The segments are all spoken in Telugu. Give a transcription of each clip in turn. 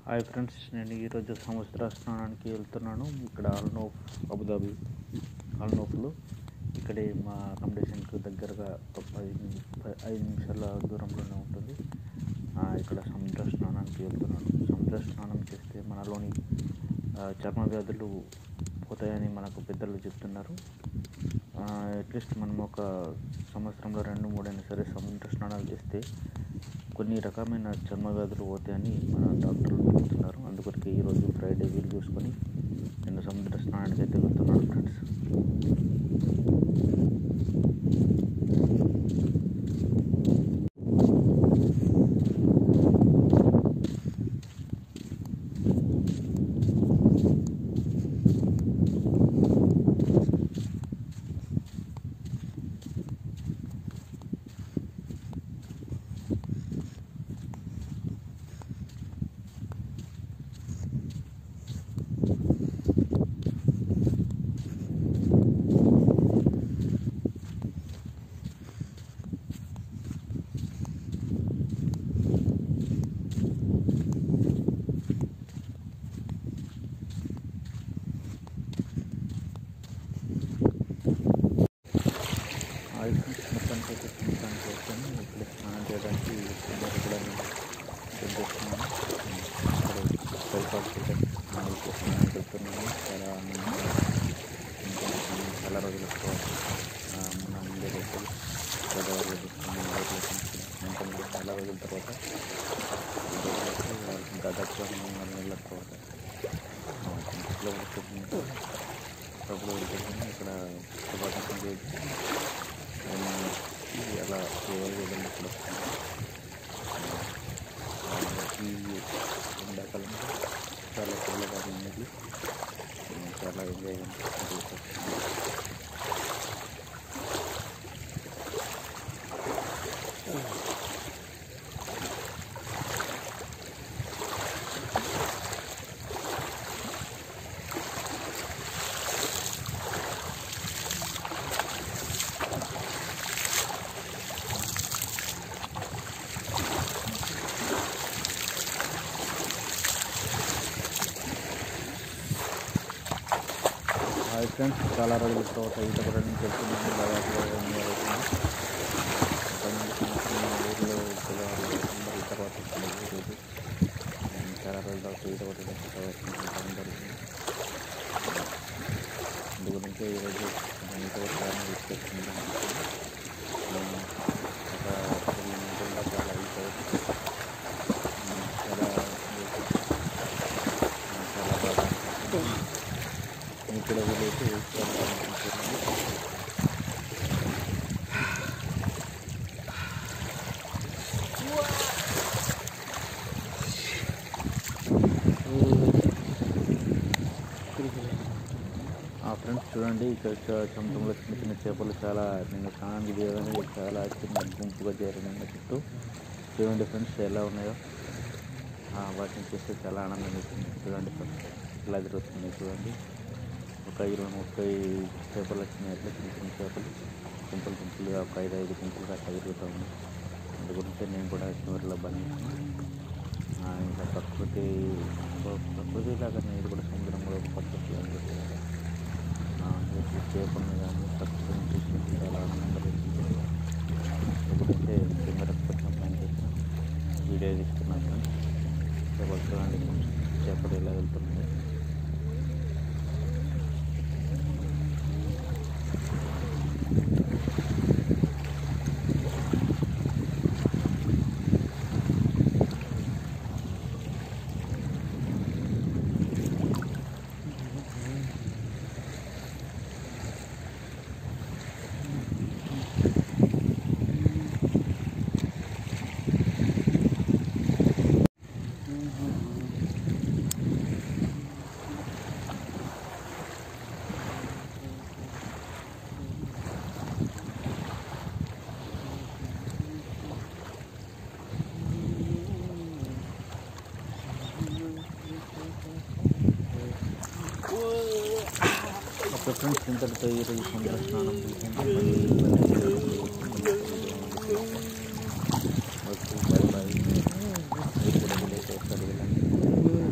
హాయ్ ఫ్రెండ్స్ నేను ఈరోజు సముద్ర స్నానానికి వెళ్తున్నాను ఇక్కడ అల్నోఫ్ అబుదాబి అల్నోఫ్లో ఇక్కడే మా అకామిడేషన్కి దగ్గరగా ఒక పది నిమి- ప- ఐదు నిమిషాల దూరంలోనే ఉంటుంది ఆ, ఇక్కడ సముద్ర స్నానానికి వెళ్తున్నాను సముద్ర స్నానం చేస్తే మనలోని ఆ, చర్మ వ్యాధులు పోతాయని మనకు పెద్దలు చెప్తున్నారు అట్లీస్ట్ మనం ఒక సంవత్సరంలో రెండు మూడైనా సరే సముద్ర స్నానాలు చేస్తే కొన్ని రకమైన చర్మ వ్యాధులు పోతాయని మన డాక్టర్లు చెప్తున్నారు అందుకొరకే ఈరోజు ఫ్రైడే వీలు చూసుకొని నేను సముద్ర స్నానానికి అయితే వెళ్తున్నాను ఫ్రెండ్స్ ఆయిల్ ఫ్రెండ్స్ మొత్తానికి అయితే మొత్తానికి వచ్చాను ఇక్కడ స్నానం చేయడానికి అందరూ కూడా నేను సిద్ధం చేస్తున్నాను ఇక్కడ సరిపాటు ఆయిల్కి స్నానం వెళ్తున్నాను చాలా ఆనందంగా ఇంకా మనం చాలా రోజుల తర్వాత ఆ, మన ఇండియా దగ్గర గోదావరిలో చూస్తున్నాం ఊర్లో సాయంత్రం కూడా చాలా రోజుల తర్వాత గోదావరికి దాదాపుగా మూడు నాలుగు నెలల తర్వాత ఆ, ఇంట్లో కూర్చొని డబ్బులు వెళ్తున్నాను ఇక్కడ శుభాకాంక్షలు చేసి నేను అలా ఎవరు వెళ్ళి ఇక్కడ ఈ ఎండాకాలంలో చాలా చల్లగా ఉన్నది చాలా ఎంజాయ్ హాయ్ ఫ్రెండ్స్ చాలా రోజుల తర్వాత ఈత కొట్టడానికి వెళ్తున్నాను దాదాపుగా వన్ ఇయర్ అవుతుంది అక్కడి నుంచి మా ఊర్లో గోదావరి అందరూ ఈత కొట్టుకుంటారు ఈరోజు నేను చాలా రోజుల తర్వాత ఈత కొట్టడానికి ప్రవేశించడం జరుగుతుంది అందు గురించి ఈరోజు నేను ఈత కొట్టడానికి తీసుకొచ్చింది ఒక రెండు గంటల దాకా అలా ఈత కొట్టి చాలా చాలా బాగా అనిపిస్తుంది. మీకు కూడా వీలైతే చూడాలనుకుంటున్నాను ఆ ఫ్రెండ్స్ చూడండి ఇక్కడ చ- సముద్రంలో చిన్న చిన్న చేపలు చాలా నేను స్నానానికి దిగగానే చాలా చిన్న గుంపుగా చేరినాయి చుట్టూ చూడండి ఫ్రెండ్స్ ఎలా ఉన్నాయో ఆ, వాటిని చూస్తే చాలా ఆనందం వేస్తుంది చూడండి ఫ్రెండ్స్ ఎలా తిరుగుతుంది చూడండి ఒక ఇరవై ముప్పై చేపలు వచ్చినాయి అట్లా చిన్న చిన్న చేపలు గుంపులు గుంపులుగా ఒక ఐదు ఐదు గుంపులుగా అట్లా తిరుగుతూ ఉన్నాయి అందు గురించి నేను కూడా చివరిలో బంధించాను ఇంకా ప్రకృతి ప్రకృతి లాగానే ఇది కూడా సముద్రంలో ఒక ప్రకృతి అని చెప్పి చేపలను కానీ ప్రకృతిని చూసి చాలా ఆనందంగా వేస్తుంది ఎందుకంటే కెమెరా కోసం పని చేసిన వీడియో తీసుకున్నాను చేపలు చూడండి చేపలు ఎలా వెళ్తున్నాయి ఓకే ఫ్రెండ్స్ ఇంతటితో ఈరోజు సముద్ర స్నానం చేసింది మళ్ళీ ఓకే బాయ్ బాయ్ ఇప్పుడు వెళ్ళేసి ఒకసారి వెళ్ళండి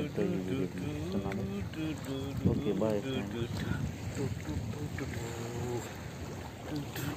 మీతో ఈ వీడియో ఇస్తున్నాను ఓకే బాయ్ ఫ్రెండ్స్